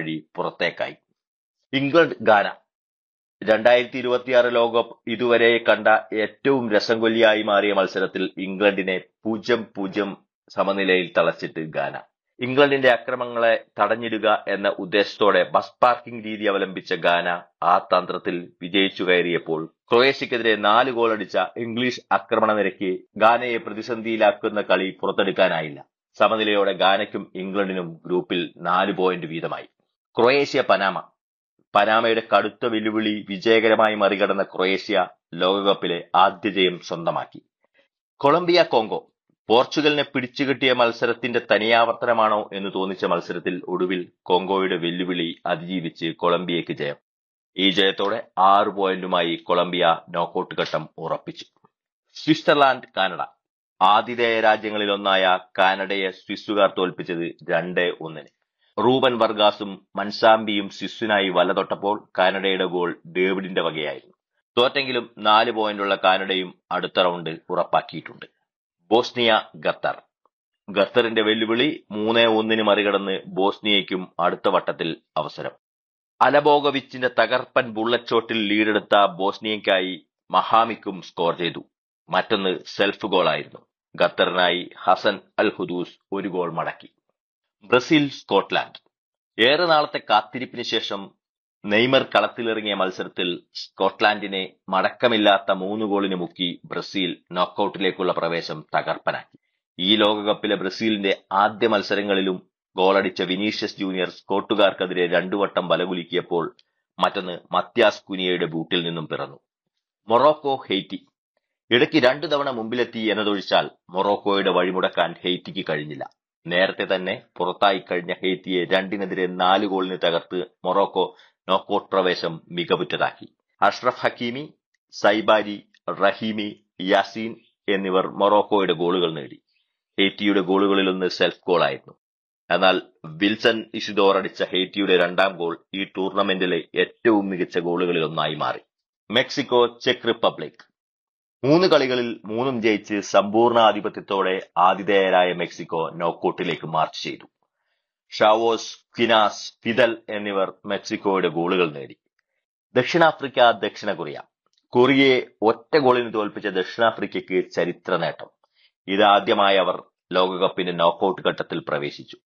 വഴി പുറത്തേക്കായി ഇംഗ്ലണ്ട് ഗാന രണ്ടായിരത്തി ഇരുപത്തിയാറ് ലോകകപ്പ് ഇതുവരെ കണ്ട ഏറ്റവും രസം കൊല്ലിയായി മാറിയ മത്സരത്തിൽ ഇംഗ്ലണ്ടിനെ പൂജ്യം പൂജ്യം സമനിലയിൽ തളച്ചിട്ട് ഗാന ഇംഗ്ലണ്ടിന്റെ അക്രമങ്ങളെ തടഞ്ഞിടുക എന്ന ഉദ്ദേശത്തോടെ ബസ് പാർക്കിംഗ് രീതി അവലംബിച്ച ഗാന ആ തന്ത്രത്തിൽ വിജയിച്ചു കയറിയപ്പോൾ ക്രൊയേഷ്യക്കെതിരെ നാല് ഗോൾ അടിച്ച ഇംഗ്ലീഷ് ആക്രമണ നിരക്ക് ഗാനയെ പ്രതിസന്ധിയിലാക്കുന്ന കളി പുറത്തെടുക്കാനായില്ല സമനിലയോടെ ഗാനയ്ക്കും ഇംഗ്ലണ്ടിനും ഗ്രൂപ്പിൽ നാല് പോയിന്റ് വീതമായി ക്രൊയേഷ്യ പനാമ പനാമയുടെ കടുത്ത വെല്ലുവിളി വിജയകരമായി മറികടന്ന ക്രൊയേഷ്യ ലോകകപ്പിലെ ആദ്യ ജയം സ്വന്തമാക്കി കൊളംബിയ കോങ്കോ പോർച്ചുഗലിനെ പിടിച്ചുകെട്ടിയ മത്സരത്തിന്റെ തനിയാവർത്തനമാണോ എന്ന് തോന്നിച്ച മത്സരത്തിൽ ഒടുവിൽ കോങ്കോയുടെ വെല്ലുവിളി അതിജീവിച്ച് കൊളംബിയയ്ക്ക് ജയം ഈ ജയത്തോടെ ആറ് പോയിന്റുമായി കൊളംബിയ നോക്കൌട്ട് ഘട്ടം ഉറപ്പിച്ചു സ്വിറ്റ്സർലാൻഡ് കാനഡ ആതിഥേയ രാജ്യങ്ങളിലൊന്നായ കാനഡയെ സ്വിസ്സുകാർ തോൽപ്പിച്ചത് രണ്ട് ഒന്നിന് റൂബൻ വർഗാസും മൻസാംബിയും സ്വിസ്സിനായി വലതൊട്ടപ്പോൾ കാനഡയുടെ ഗോൾ ഡേവിഡിന്റെ വകയായിരുന്നു തോറ്റെങ്കിലും നാല് പോയിന്റുള്ള കാനഡയും അടുത്ത റൗണ്ട് ഉറപ്പാക്കിയിട്ടുണ്ട് ബോസ്നിയ ഖത്തർ ഖത്തറിന്റെ വെല്ലുവിളി മൂന്ന് ഒന്നിന് മറികടന്ന് ബോസ്നിയയ്ക്കും അടുത്ത വട്ടത്തിൽ അവസരം അലബോഗവിച്ചിന്റെ തകർപ്പൻ ബുള്ളറ്റ് ഷോട്ടിൽ ലീഡെടുത്ത ബോസ്നിയയ്ക്കായി മഹാമിക്കും സ്കോർ ചെയ്തു മറ്റൊന്ന് സെൽഫ് ഗോളായിരുന്നു ഖത്തറിനായി ഹസൻ അൽ ഹുദൂസ് ഒരു ഗോൾ മടക്കി ബ്രസീൽ സ്കോട്ട്ലാൻഡ് ഏറെ നാളത്തെ കാത്തിരിപ്പിന് ശേഷം നെയ്മർ കളത്തിലിറങ്ങിയ മത്സരത്തിൽ സ്കോട്ട്ലാൻഡിനെ മടക്കമില്ലാത്ത മൂന്ന് ഗോളിന് മുക്കി ബ്രസീൽ നോക്കൌട്ടിലേക്കുള്ള പ്രവേശം തകർപ്പനാക്കി ഈ ലോകകപ്പിലെ ബ്രസീലിന്റെ ആദ്യ മത്സരങ്ങളിലും ഗോളടിച്ച വിനീഷ്യസ് ജൂനിയർ സ്കോട്ടുകാർക്കെതിരെ രണ്ടു വട്ടം വലകുലുക്കിയപ്പോൾ മറ്റൊന്ന് മത്യാസ് കുനിയയുടെ ബൂട്ടിൽ നിന്നും പിറന്നു മൊറോക്കോ ഹെയ്റ്റി ഇടയ്ക്ക് രണ്ടു തവണ മുമ്പിലെത്തി എന്നതൊഴിച്ചാൽ മൊറോക്കോയുടെ വഴിമുടക്കാൻ ഹെയ്റ്റിക്ക് കഴിഞ്ഞില്ല നേരത്തെ തന്നെ പുറത്തായി കഴിഞ്ഞ ഹെയ്റ്റിയെ രണ്ടിനെതിരെ നാല് ഗോളിന് തകർത്ത് മൊറോക്കോ നോക്കൌട്ട് പ്രവേശം മികവുറ്റതാക്കി അഷ്റഫ് ഹക്കീമി സൈബാരി റഹീമി യാസീൻ എന്നിവർ മൊറോക്കോയുടെ ഗോളുകൾ നേടി ഹെയ്റ്റിയുടെ ഗോളുകളിലൊന്ന് സെൽഫ് ഗോളായിരുന്നു എന്നാൽ വിൽസൺ ഇഷിദോർ അടിച്ച ഹെയ്റ്റിയുടെ രണ്ടാം ഗോൾ ഈ ടൂർണമെന്റിലെ ഏറ്റവും മികച്ച ഗോളുകളിൽ ഒന്നായി മാറി മെക്സിക്കോ ചെക്ക് റിപ്പബ്ലിക് മൂന്ന് കളികളിൽ മൂന്നും ജയിച്ച് സമ്പൂർണ്ണ ആധിപത്യത്തോടെ ആതിഥേയരായ മെക്സിക്കോ നോക്കൌട്ടിലേക്ക് മാർച്ച് ചെയ്തു ഷാവോസ് ക്വിനാസ് ഫിദൽ എന്നിവർ മെക്സിക്കോയുടെ ഗോളുകൾ നേടി ദക്ഷിണാഫ്രിക്ക ദക്ഷിണ കൊറിയ കൊറിയയെ ഒറ്റ ഗോളിന് തോൽപ്പിച്ച ദക്ഷിണാഫ്രിക്കയ്ക്ക് ചരിത്ര നേട്ടം ഇതാദ്യമായി അവർ ലോകകപ്പിന്റെ നോക്കൌട്ട് ഘട്ടത്തിൽ പ്രവേശിച്ചു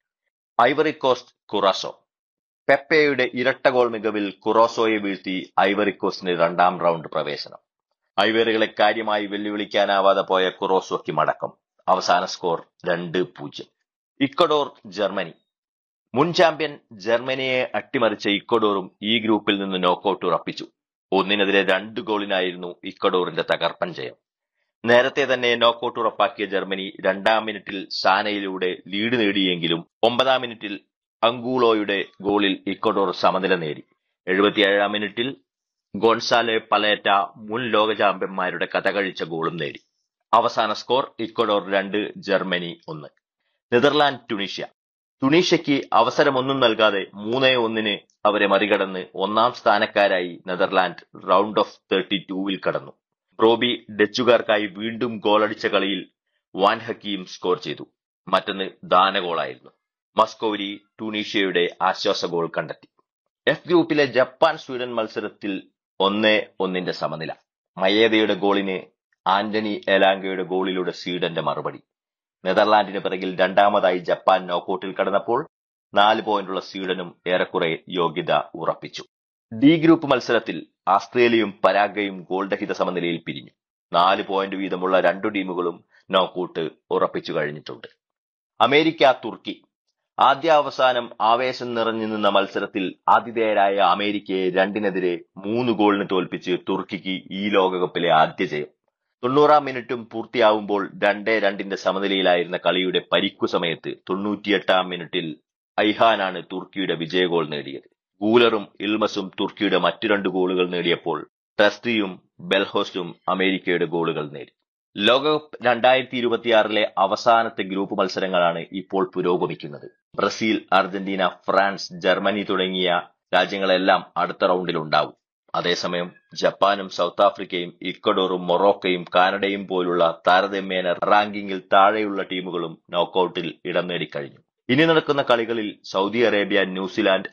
ഐവറി കോസ്റ്റ് കുറാസോ പെപ്പയുടെ ഇരട്ട ഗോൾ മികവിൽ കുറോസോയെ വീഴ്ത്തി ഐവറി കോസ്റ്റിന് രണ്ടാം റൗണ്ട് പ്രവേശനം ഐവറികളെ കാര്യമായി വെല്ലുവിളിക്കാനാവാതെ പോയ കുറോസോയ്ക്ക് മടക്കം അവസാന സ്കോർ രണ്ട് പൂജ്യം ഇക്വഡോർ ജർമ്മനി മുൻ ചാമ്പ്യൻ ജർമ്മനിയെ അട്ടിമറിച്ച ഇക്വഡോറും ഈ ഗ്രൂപ്പിൽ നിന്ന് നോക്കൌട്ട് ഉറപ്പിച്ചു ഒന്നിനെതിരെ രണ്ട് ഗോളിനായിരുന്നു ഇക്വഡോറിന്റെ തകർപ്പൻ ജയം നേരത്തെ തന്നെ നോക്കൌട്ട് ഉറപ്പാക്കിയ ജർമ്മനി രണ്ടാം മിനിറ്റിൽ സാനയിലൂടെ ലീഡ് നേടിയെങ്കിലും ഒമ്പതാം മിനിറ്റിൽ അങ്കൂളോയുടെ ഗോളിൽ ഇക്വഡോർ സമനില നേടി എഴുപത്തിയേഴാം മിനിറ്റിൽ ഗോൺസാലെ പലേറ്റ മുൻ ലോക ചാമ്പ്യന്മാരുടെ കഥ കഴിച്ച ഗോളും നേടി അവസാന സ്കോർ ഇക്വഡോർ രണ്ട് ജർമ്മനി ഒന്ന് നെതർലാൻഡ് ടുണീഷ്യ ടുണീഷ്യയ്ക്ക് അവസരമൊന്നും നൽകാതെ മൂന്നേ ഒന്നിന് അവരെ മറികടന്ന് ഒന്നാം സ്ഥാനക്കാരായി നെതർലാൻഡ് റൗണ്ട് ഓഫ് തേർട്ടി ടൂവിൽ കടന്നു റോബി ഡച്ചുകാർക്കായി വീണ്ടും ഗോളടിച്ച കളിയിൽ വാൻ ഹക്കീം സ്കോർ ചെയ്തു മറ്റൊന്ന് ദാന ഗോളായിരുന്നു മസ്കോരി ടുണീഷ്യയുടെ ആശ്വാസ ഗോൾ കണ്ടെത്തി എഫ് ഗ്രൂപ്പിലെ ജപ്പാൻ സ്വീഡൻ മത്സരത്തിൽ ഒന്നേ ഒന്നിന്റെ സമനില മയേദയുടെ ഗോളിന് ആന്റണി എലാങ്കയുടെ ഗോളിലൂടെ സ്വീഡന്റെ മറുപടി നെതർലാൻഡിന് പിറകിൽ രണ്ടാമതായി ജപ്പാൻ നോക്കൌട്ടിൽ കടന്നപ്പോൾ നാല് പോയിന്റുള്ള സ്വീഡനും ഏറെക്കുറെ യോഗ്യത ഉറപ്പിച്ചു ഡി ഗ്രൂപ്പ് മത്സരത്തിൽ ആസ്ട്രേലിയയും പരാഗ്വയും ഗോൾ രഹിത സമനിലയിൽ പിരിഞ്ഞു നാല് പോയിന്റ് വീതമുള്ള രണ്ടു ടീമുകളും നോക്കൌട്ട് ഉറപ്പിച്ചു കഴിഞ്ഞിട്ടുണ്ട് അമേരിക്ക തുർക്കി ആദ്യ അവസാനം ആവേശം നിറഞ്ഞു നിന്ന മത്സരത്തിൽ ആതിഥേയരായ അമേരിക്കയെ രണ്ടിനെതിരെ മൂന്ന് ഗോളിന് തോൽപ്പിച്ച് തുർക്കിക്ക് ഈ ലോകകപ്പിലെ ആദ്യ ജയം തൊണ്ണൂറാം മിനിറ്റും പൂർത്തിയാവുമ്പോൾ രണ്ടേ രണ്ടിന്റെ സമനിലയിലായിരുന്ന കളിയുടെ പരിക്കു സമയത്ത് തൊണ്ണൂറ്റിയെട്ടാം മിനിറ്റിൽ ഐഹാനാണ് തുർക്കിയുടെ വിജയ ഗോൾ നേടിയത് ഗൂലറും ഇൽമസും തുർക്കിയുടെ മറ്റു രണ്ട് ഗോളുകൾ നേടിയപ്പോൾ ട്രസ്റ്റിയും ബെൽഹോസ്റ്റും അമേരിക്കയുടെ ഗോളുകൾ നേടി ലോകകപ്പ് രണ്ടായിരത്തി ഇരുപത്തിയാറിലെ അവസാനത്തെ ഗ്രൂപ്പ് മത്സരങ്ങളാണ് ഇപ്പോൾ പുരോഗമിക്കുന്നത് ബ്രസീൽ അർജന്റീന ഫ്രാൻസ് ജർമ്മനി തുടങ്ങിയ രാജ്യങ്ങളെല്ലാം അടുത്ത റൗണ്ടിൽ ഉണ്ടാവും അതേസമയം ജപ്പാനും സൗത്ത് ആഫ്രിക്കയും ഇക്വഡോറും മൊറോക്കയും കാനഡയും പോലുള്ള താരതമ്യേന റാങ്കിങ്ങിൽ താഴെയുള്ള ടീമുകളും നോക്കൌട്ടിൽ ഇടം നേടിക്കഴിഞ്ഞു ഇനി നടക്കുന്ന കളികളിൽ സൗദി അറേബ്യ ന്യൂസിലാൻഡ്